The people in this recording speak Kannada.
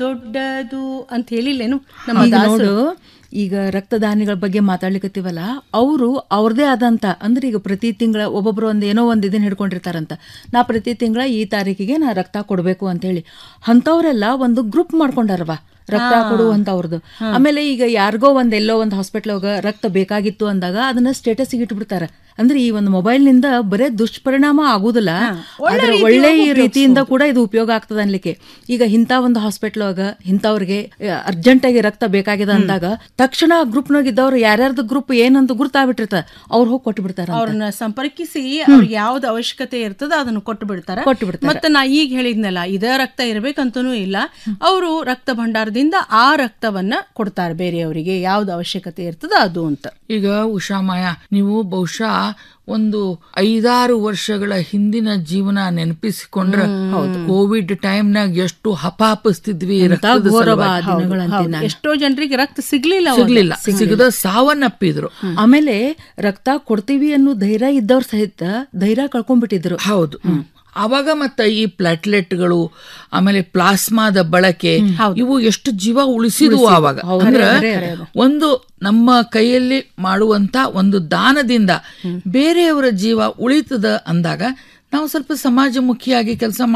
ದೊಡ್ಡದು ಅಂತ ಹೇಳಿಲ್ಲೇನು ನಮ್ಮ ಈಗ ದಾಸರು ನೋಡು ಈಗ ರಕ್ತದಾನಿಗಳ ಬಗ್ಗೆ ಮಾತಾಡ್ಲಿಕತ್ತೀವಲ್ಲ ಅವರು ಅವ್ರದೇ ಆದಂತ ಅಂದ್ರೆ ಈಗ ಪ್ರತಿ ತಿಂಗಳ ಒಬ್ಬೊಬ್ರು ಒಂದ್ ಏನೋ ಒಂದ್ ಇದನ್ನ ಹಿಡ್ಕೊಂಡಿರ್ತಾರಂತ ನಾ ಪ್ರತಿ ತಿಂಗಳ ಈ ತಾರೀಕಿಗೆ ನಾ ರಕ್ತ ಕೊಡ್ಬೇಕು ಅಂತ ಹೇಳಿ ಅಂತವ್ರೆಲ್ಲ ಒಂದು ಗ್ರೂಪ್ ಮಾಡ್ಕೊಂಡಾರವ ರಕ್ತ ಕೊಡುವಂತವ್ರದ್ದು ಆಮೇಲೆ ಈಗ ಯಾರಿಗೋ ಒಂದ್ ಎಲ್ಲೋ ಒಂದ್ ಹಾಸ್ಪಿಟ್ಲ್ ರಕ್ತ ಬೇಕಾಗಿತ್ತು ಅಂದಾಗ ಅದನ್ನ ಸ್ಟೇಟಸ್ ಇಟ್ಬಿಡ್ತಾರ ಅಂದ್ರೆ ಈ ಒಂದು ಮೊಬೈಲ್ ನಿಂದ ಬರೇ ದುಷ್ಪರಿಣಾಮ ಆಗುದಿಲ್ಲ ಆದ್ರೆ ಒಳ್ಳೆ ಈ ರೀತಿಯಿಂದ ಕೂಡ ಇದು ಉಪಯೋಗ ಆಗ್ತದ ಅನ್ಲಿಕ್ಕೆ ಈಗ ಇಂಥ ಒಂದು ಹಾಸ್ಪಿಟ್ಲ್ ಒಳಗ ಇಂಥವ್ರಿಗೆ ಅರ್ಜೆಂಟ್ ಆಗಿ ರಕ್ತ ಬೇಕಾಗಿದೆ ಅಂದಾಗ ತಕ್ಷಣ ಗ್ರೂಪ್ ನಾಗ ಇದ್ದವ್ರು ಯಾರ್ಯಾರ್ದು ಗ್ರೂಪ್ ಏನಂತ ಗುರ್ತಾಗ್ಬಿಟ್ಟಿರ್ತ ಅವ್ರು ಹೋಗಿ ಕೊಟ್ಟು ಬಿಡ್ತಾರ ಅವ್ರನ್ನ ಸಂಪರ್ಕಿಸಿ ಅವ್ರಿಗೆ ಯಾವ್ದು ಅವಶ್ಯಕತೆ ಇರ್ತದ ಅದನ್ನ ಕೊಟ್ಟು ಬಿಡ್ತಾರೆ ಕೊಟ್ಟು ಬಿಡ್ತಾರೆ. ಮತ್ತೆ ನಾ ಈಗ ಹೇಳಿದ್ನಲ್ಲ ಇದೇ ರಕ್ತ ಇರ್ಬೇಕಂತನೂ ಇಲ್ಲ ಅವರು ರಕ್ತ ಭಂಡಾರದಿಂದ ಆ ರಕ್ತವನ್ನ ಕೊಡ್ತಾರೆ ಬೇರೆಯವರಿಗೆ ಯಾವ್ದು ಅವಶ್ಯಕತೆ ಇರ್ತದ ಅದು ಅಂತ ಈಗ ಉಷಾಮಾಯ ನೀವು ಬಹುಶಃ ಒಂದು ಐದಾರು ವರ್ಷಗಳ ಹಿಂದಿನ ಜೀವನ ನೆನಪಿಸಿಕೊಂಡ್ರೆ ಕೋವಿಡ್ ಟೈಮ್ನಾಗ ಎಷ್ಟು ಹಪಾಪಿಸ್ತಿದ್ವಿ ರಕ್ತದ ಘೋರವ ಸಲುವಾಗಿ. ದಿನಗಳಂತೆ ನಾನು. ಎಷ್ಟೋ ಜನರಿಗೆ ರಕ್ತ ಸಿಗ್ಲಿಲ್ಲ ಅವಾಗ. ಸಿಗ್ಲಿಲ್ಲ ಸಿಗದ ಸಾವನ್ನಪ್ಪಿದ್ರು ಆಮೇಲೆ ರಕ್ತ ಕೊಡ್ತೀವಿ ಅನ್ನೋ ಧೈರ್ಯ ಇದ್ದವ್ರ ಸಹಿತ ಧೈರ್ಯ ಕಳ್ಕೊಂಡ್ಬಿಟ್ಟಿದ್ರು ಹೌದು ಅವಾಗ ಮತ್ತ ಈ ಪ್ಲಾಟ್ಲೆಟ್ಗಳು ಆಮೇಲೆ ಪ್ಲಾಸ್ಮಾದ ಬಳಕೆ ಇವು ಎಷ್ಟು ಜೀವ ಉಳಿಸಿದ್ವು ಆವಾಗ ಅಂದ್ರ ಒಂದು ನಮ್ಮ ಕೈಯಲ್ಲಿ ಮಾಡುವಂತ ಒಂದು ದಾನದಿಂದ ಬೇರೆಯವರ ಜೀವ ಉಳಿತದ ಅಂದಾಗ ನಾವು ಸ್ವಲ್ಪ ಸಮಾಜಮುಖಿಯಾಗಿ ಕೆಲಸ